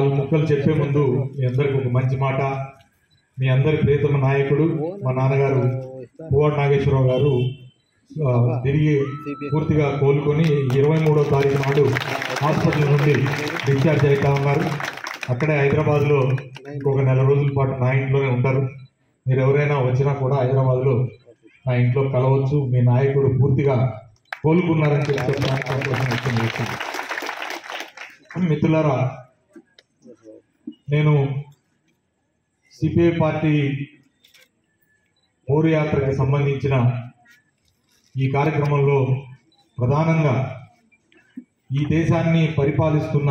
నాలుగు ముక్కలు చెప్పే ముందు మీ అందరికి ఒక మంచి మాట మీ అందరి ప్రియతమ నాయకుడు మా నాన్నగారు పువ్వాడు నాగేశ్వరరావు గారు ఆ, తిరిగి పూర్తిగా కోలుకొని ఇరవై మూడో తారీఖు నాడు హాస్పిటల్ నుండి డిశ్చార్జ్ అవుతా ఉన్నారు అక్కడే హైదరాబాద్లో ఇంకొక నెల రోజుల పాటు నా ఇంట్లోనే ఉంటారు మీరు ఎవరైనా వచ్చినా కూడా హైదరాబాద్లో నా ఇంట్లో కలవచ్చు మీ నాయకుడు పూర్తిగా కోలుకున్నారని చెప్పి చెప్పడానికి సంతోషం వ్యక్తం చేస్తుంది మిత్రులారా నేను సిపిఐ పార్టీ ఓరు యాత్రకి సంబంధించిన ఈ కార్యక్రమంలో ప్రధానంగా ఈ దేశాన్ని పరిపాలిస్తున్న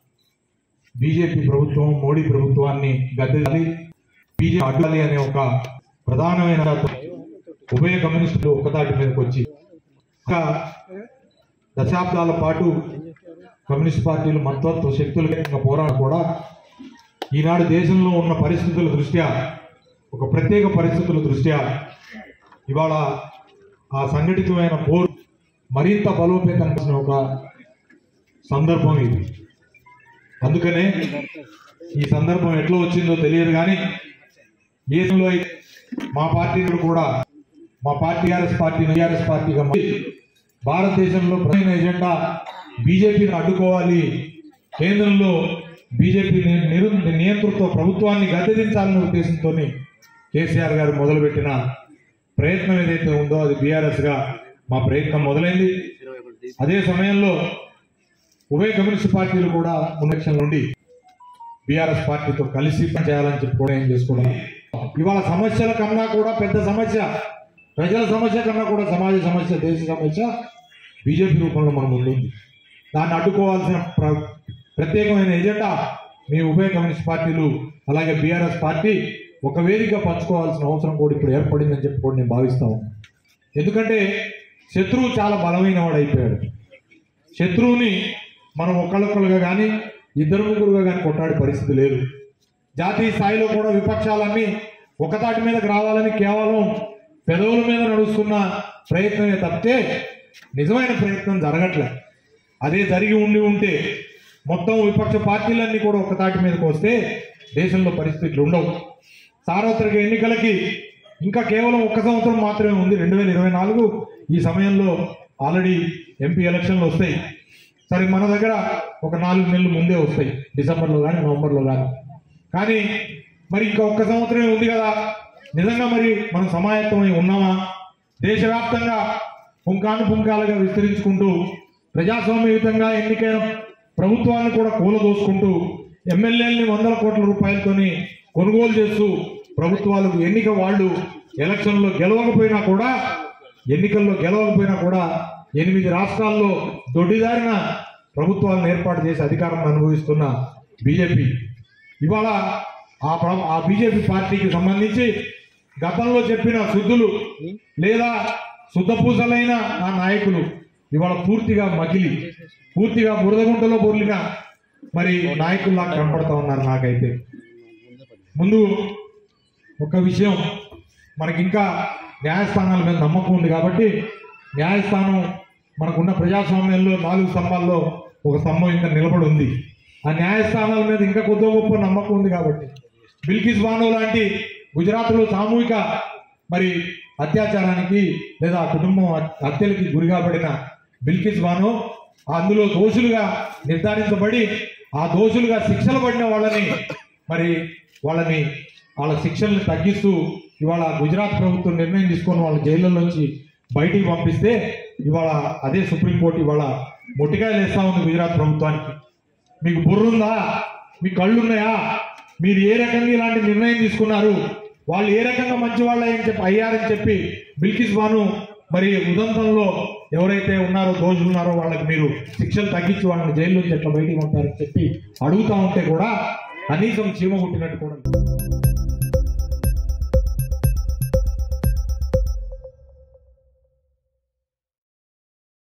బీజేపీ ప్రభుత్వం మోడీ ప్రభుత్వాన్ని గద్దెది బీజేపీ అడ్డాలి అనే ఒక ప్రధానమైన ఉభయ కమ్యూనిస్టులు ఒకతాటి మీదకి వచ్చి ఒక దశాబ్దాల పాటు కమ్యూనిస్ట్ పార్టీలు మతత్వ శక్తులు పోరాట కూడా ఈనాడు దేశంలో ఉన్న పరిస్థితుల దృష్ట్యా ఒక ప్రత్యేక పరిస్థితుల దృష్ట్యా ఇవాళ ఆ సంఘటితమైన పోరు మరింత బలోపేతం చేసిన ఒక సందర్భం ఇది అందుకనే ఈ సందర్భం ఎట్లా వచ్చిందో తెలియదు కానీ దేశంలో అయితే మా పార్టీ కూడా మా పార్టీ టీఆర్ఎస్ పార్టీ టీఆర్ఎస్ పార్టీగా మారి భారతదేశంలో ప్రధాన ఎజెండా బీజేపీని అడ్డుకోవాలి కేంద్రంలో బీజేపీ ని- నిరు నియంతృత్వ ప్రభుత్వాన్ని గద్దెదించాలనే ఉద్దేశంతో కేసీఆర్ గారు మొదలుపెట్టిన ప్రయత్నం ఏదైతే ఉందో అది బీఆర్ఎస్ గా మా ప్రయత్నం మొదలైంది అదే సమయంలో ఉభయ కమ్యూనిస్ట్ పార్టీలు కూడా మున్నక్షం నుండి బీఆర్ఎస్ పార్టీతో కలిసి పనిచేయాలని చెప్పి కూడా ఏం చేసుకోవడం ఇవాళ సమస్యల కన్నా కూడా పెద్ద సమస్య ప్రజల సమస్య కన్నా కూడా సమాజ సమస్య దేశ సమస్య బీజేపీ రూపంలో మన ముందుంది దాన్ని అడ్డుకోవాల్సిన ప్ర ప్రత్యేకమైన ఎజెండా మీ ఉభయ కమ్యూనిస్ట్ పార్టీలు అలాగే బీఆర్ఎస్ పార్టీ ఒక వేదిక పంచుకోవాల్సిన అవసరం కూడా ఇప్పుడు ఏర్పడిందని చెప్పి కూడా నేను భావిస్తా ఉన్నాను ఎందుకంటే శత్రువు చాలా బలమైన వాడు అయిపోయాడు శత్రువుని మనం ఒకళ్ళొకళ్ళుగా కానీ ఇద్దరు ముగ్గురుగా కానీ కొట్టాడే పరిస్థితి లేదు జాతీయ స్థాయిలో కూడా విపక్షాలన్నీ ఒకతాటి మీదకి రావాలని కేవలం పెదవుల మీద నడుస్తున్న ప్రయత్నమే తప్పితే నిజమైన ప్రయత్నం జరగట్లే అదే జరిగి ఉండి ఉంటే మొత్తం విపక్ష పార్టీలన్నీ కూడా ఒకతాటి మీదకి వస్తే దేశంలో పరిస్థితులు ఉండవు సార్వత్రిక ఎన్నికలకి ఇంకా కేవలం ఒక్క సంవత్సరం మాత్రమే ఉంది రెండు వేల ఇరవై నాలుగు ఈ సమయంలో ఆల్రెడీ ఎంపీ ఎలక్షన్లు వస్తాయి సరే మన దగ్గర ఒక నాలుగు నెలలు ముందే వస్తాయి డిసెంబర్లో కానీ నవంబర్లో కానీ కానీ మరి ఇంకా ఒక్క సంవత్సరమే ఉంది కదా నిజంగా మరి మనం సమాయత్తమై ఉన్నామా దేశవ్యాప్తంగా పుంకాను పుంకాలుగా విస్తరించుకుంటూ ప్రజాస్వామ్యయుతంగా ఎన్నికైన ప్రభుత్వాలను కూడా కూలదోసుకుంటూ ఎమ్మెల్యేలని వందల కోట్ల రూపాయలతోని కొనుగోలు చేస్తూ ప్రభుత్వాలకు ఎన్నిక వాళ్ళు ఎలక్షన్లో గెలవకపోయినా కూడా ఎన్నికల్లో గెలవకపోయినా కూడా ఎనిమిది రాష్ట్రాల్లో దొడ్డిదారిన ప్రభుత్వాలను ఏర్పాటు చేసి అధికారాన్ని అనుభవిస్తున్న బీజేపీ ఇవాళ ఆ ప్ర- ఆ బీజేపీ పార్టీకి సంబంధించి గతంలో చెప్పిన శుద్ధులు లేదా శుద్ధపూసలైన ఆ నాయకులు ఇవాళ పూర్తిగా మగిలి పూర్తిగా బురదగుంటలో బొర్లిన మరి నాయకుల్లా కనపడతా ఉన్నారు నాకైతే ముందు ఒక విషయం మనకి ఇంకా న్యాయస్థానాల మీద నమ్మకం ఉంది కాబట్టి న్యాయస్థానం మనకున్న ప్రజాస్వామ్యంలో నాలుగు స్తంభాల్లో ఒక స్తంభం ఇంకా నిలబడి ఉంది ఆ న్యాయస్థానాల మీద ఇంకా కొద్ది గొప్ప నమ్మకం ఉంది కాబట్టి బిల్కిస్ బానో లాంటి గుజరాత్లో సామూహిక మరి అత్యాచారానికి లేదా ఆ కుటుంబం హత్యలకి గురి కాబడిన బిల్కిస్ బానో అందులో దోషులుగా నిర్ధారించబడి ఆ దోషులుగా శిక్షలు పడిన వాళ్ళని మరి వాళ్ళని వాళ్ళ శిక్షల్ని తగ్గిస్తూ ఇవాళ గుజరాత్ ప్రభుత్వం నిర్ణయం తీసుకొని వాళ్ళ జైళ్ళ నుంచి బయటికి పంపిస్తే ఇవాళ అదే సుప్రీంకోర్టు ఇవాళ మొట్టికాయలు వేస్తా ఉంది గుజరాత్ ప్రభుత్వానికి మీకు బుర్రుందా మీ కళ్ళున్నాయా మీరు ఏ రకంగా ఇలాంటి నిర్ణయం తీసుకున్నారు వాళ్ళు ఏ రకంగా మంచి వాళ్ళని చెప్పి అయ్యారని చెప్పి బిల్కిస్ బాను మరి ఉదంతంలో ఎవరైతే ఉన్నారో దోషులు ఉన్నారో వాళ్ళకి మీరు శిక్షలు తగ్గించి వాళ్ళని జైలు నుంచి ఎట్లా బయటికి పంపారని చెప్పి అడుగుతా ఉంటే కూడా కనీసం చీమ కుట్టినట్టు కూడా